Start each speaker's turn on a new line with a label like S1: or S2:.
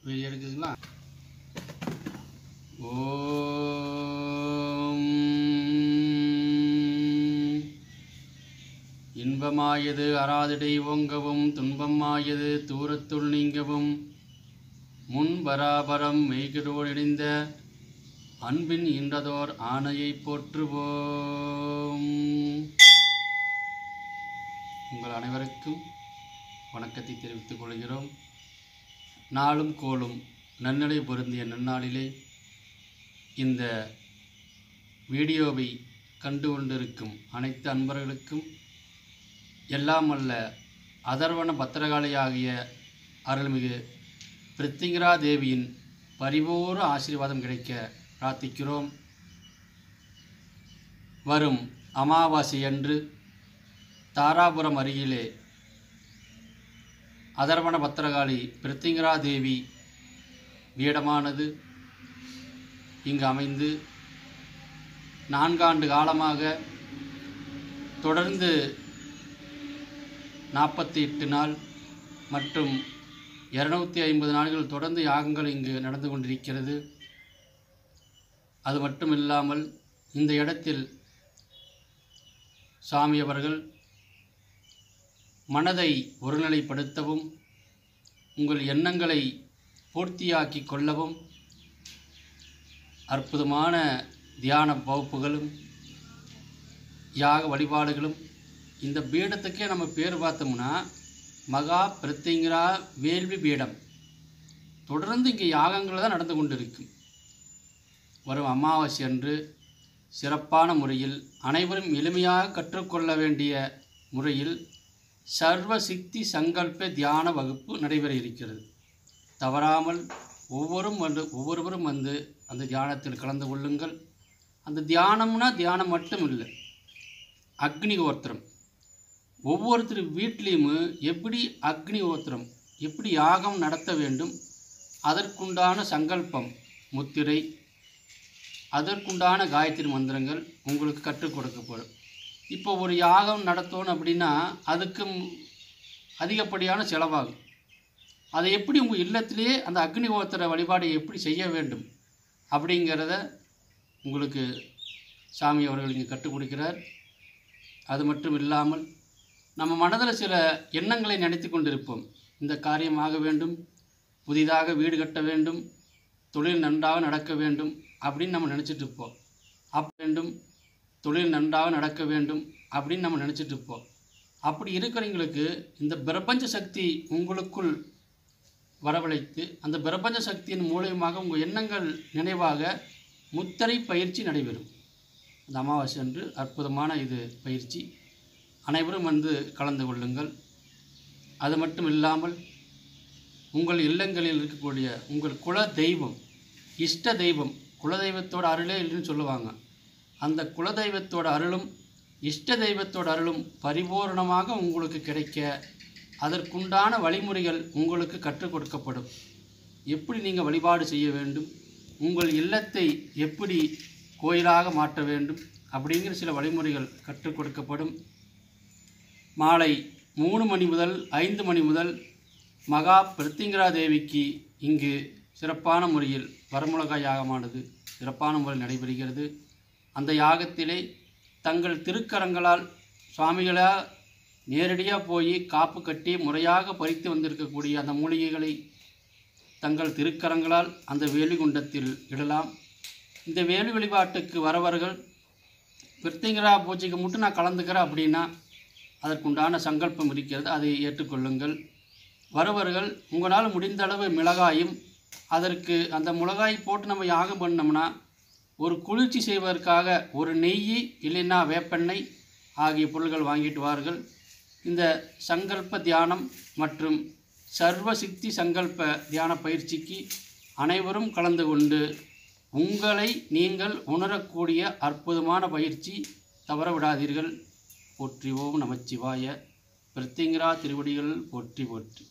S1: வெளியே எடுக்குதுங்களா ஓம் இன்பமாயது அராதிடை ஓங்கவும் துன்பமாயது தூரத்துள் நீங்கவும் முன் பராபரம் மெய்கிடோடு இணைந்த அன்பின் இன்றதோர் ஆணையை போற்றுவோம் உங்கள் அனைவருக்கும் வணக்கத்தை தெரிவித்துக் கொள்கிறோம் நாளும் கோளும் நன்னடை பொருந்திய நன்னாளிலே இந்த வீடியோவை கண்டு கொண்டிருக்கும் அனைத்து அன்பர்களுக்கும் எல்லாம் அல்ல அதர்வன பத்திரகாளியாகிய அருள்மிகு பிரித்திங்கரா தேவியின் பரிபூர ஆசீர்வாதம் கிடைக்க பிரார்த்திக்கிறோம் வரும் அமாவாசை அன்று தாராபுரம் அருகிலே அதர்வன பத்திரகாளி பிரித்திங்கரா தேவி பீடமானது இங்கு அமைந்து நான்காண்டு காலமாக தொடர்ந்து நாற்பத்தி எட்டு நாள் மற்றும் இரநூத்தி ஐம்பது நாட்கள் தொடர்ந்து யாகங்கள் இங்கு நடந்து கொண்டிருக்கிறது அது மட்டும் இல்லாமல் இந்த இடத்தில் சாமி அவர்கள் மனதை ஒருநிலைப்படுத்தவும் உங்கள் எண்ணங்களை பூர்த்தியாக்கி கொள்ளவும் அற்புதமான தியான வகுப்புகளும் யாக வழிபாடுகளும் இந்த பீடத்துக்கே நம்ம பேர் பார்த்தோம்னா மகா பிரத்திங்கரா வேள்வி பீடம் தொடர்ந்து இங்கே யாகங்கள் தான் நடந்து கொண்டிருக்கும் வரும் அமாவாசை அன்று சிறப்பான முறையில் அனைவரும் எளிமையாக கற்றுக்கொள்ள வேண்டிய முறையில் சர்வ சித்தி சங்கல்ப தியான வகுப்பு நடைபெற இருக்கிறது தவறாமல் ஒவ்வொரும் வந்து ஒவ்வொருவரும் வந்து அந்த தியானத்தில் கலந்து கொள்ளுங்கள் அந்த தியானம்னா தியானம் மட்டும் இல்லை அக்னி ஓத்திரம் ஒவ்வொருத்தர் வீட்லேயும் எப்படி அக்னி ஓத்திரம் எப்படி யாகம் நடத்த வேண்டும் அதற்குண்டான சங்கல்பம் முத்திரை அதற்குண்டான காயத்ரி மந்திரங்கள் உங்களுக்கு கற்றுக் கொடுக்கப்படும் இப்போ ஒரு யாகம் நடத்தணும் அப்படின்னா அதுக்கு அதிகப்படியான செலவாகும் அதை எப்படி உங்கள் இல்லத்திலேயே அந்த அக்னி ஓத்திர வழிபாடை எப்படி செய்ய வேண்டும் அப்படிங்கிறத உங்களுக்கு சாமி அவர்கள் இங்கே கற்றுக் கொடுக்கிறார் அது மட்டும் இல்லாமல் நம்ம மனதில் சில எண்ணங்களை நினைத்து கொண்டிருப்போம் இந்த காரியமாக வேண்டும் புதிதாக வீடு கட்ட வேண்டும் தொழில் நன்றாக நடக்க வேண்டும் அப்படின்னு நம்ம நினச்சிட்டு இருப்போம் அப் வேண்டும் தொழில் நன்றாக நடக்க வேண்டும் அப்படின்னு நம்ம நினச்சிட்டு இருப்போம் அப்படி இருக்கிறவங்களுக்கு இந்த பிரபஞ்ச சக்தி உங்களுக்குள் வரவழைத்து அந்த பிரபஞ்ச சக்தியின் மூலியமாக உங்கள் எண்ணங்கள் நினைவாக முத்திரை பயிற்சி நடைபெறும் அந்த அமாவாசை அன்று அற்புதமான இது பயிற்சி அனைவரும் வந்து கலந்து கொள்ளுங்கள் அது மட்டும் இல்லாமல் உங்கள் இல்லங்களில் இருக்கக்கூடிய உங்கள் குல தெய்வம் இஷ்ட தெய்வம் குலதெய்வத்தோட அருளே இல்லைன்னு சொல்லுவாங்க அந்த குலதெய்வத்தோட அருளும் இஷ்ட தெய்வத்தோட அருளும் பரிபூர்ணமாக உங்களுக்கு கிடைக்க அதற்குண்டான வழிமுறைகள் உங்களுக்கு கற்றுக் கொடுக்கப்படும் எப்படி நீங்கள் வழிபாடு செய்ய வேண்டும் உங்கள் இல்லத்தை எப்படி கோயிலாக மாற்ற வேண்டும் அப்படிங்கிற சில வழிமுறைகள் கற்றுக் கொடுக்கப்படும் மாலை மூணு மணி முதல் ஐந்து மணி முதல் மகா பிரத்திங்கரா தேவிக்கு இங்கு சிறப்பான முறையில் வரமுலகா யாகமானது சிறப்பான முறையில் நடைபெறுகிறது அந்த யாகத்திலே தங்கள் திருக்கரங்களால் சுவாமிகளாக நேரடியாக போய் காப்பு கட்டி முறையாக பறித்து வந்திருக்கக்கூடிய அந்த மூலிகைகளை தங்கள் திருக்கரங்களால் அந்த வேலிகுண்டத்தில் இடலாம் இந்த வேலி வழிபாட்டுக்கு வரவர்கள் பிரித்திங்கரா பூஜைக்கு மட்டும் நான் கலந்துக்கிறேன் அப்படின்னா அதற்குண்டான சங்கல்பம் இருக்கிறது அதை ஏற்றுக்கொள்ளுங்கள் வரவர்கள் உங்களால் முடிந்த அளவு மிளகாயும் அதற்கு அந்த மிளகாய் போட்டு நம்ம யாகம் பண்ணோம்னா ஒரு குளிர்ச்சி செய்வதற்காக ஒரு நெய் இல்லைன்னா வேப்பெண்ணெய் ஆகிய பொருள்கள் வாங்கிட்டு வார்கள் இந்த சங்கல்ப தியானம் மற்றும் சர்வ சித்தி சங்கல்ப தியான பயிற்சிக்கு அனைவரும் கலந்து கொண்டு உங்களை நீங்கள் உணரக்கூடிய அற்புதமான பயிற்சி தவற விடாதீர்கள் போற்றி ஓம் நமச்சிவாய பிரத்திங்கரா திருவடிகள் போற்றி போற்றி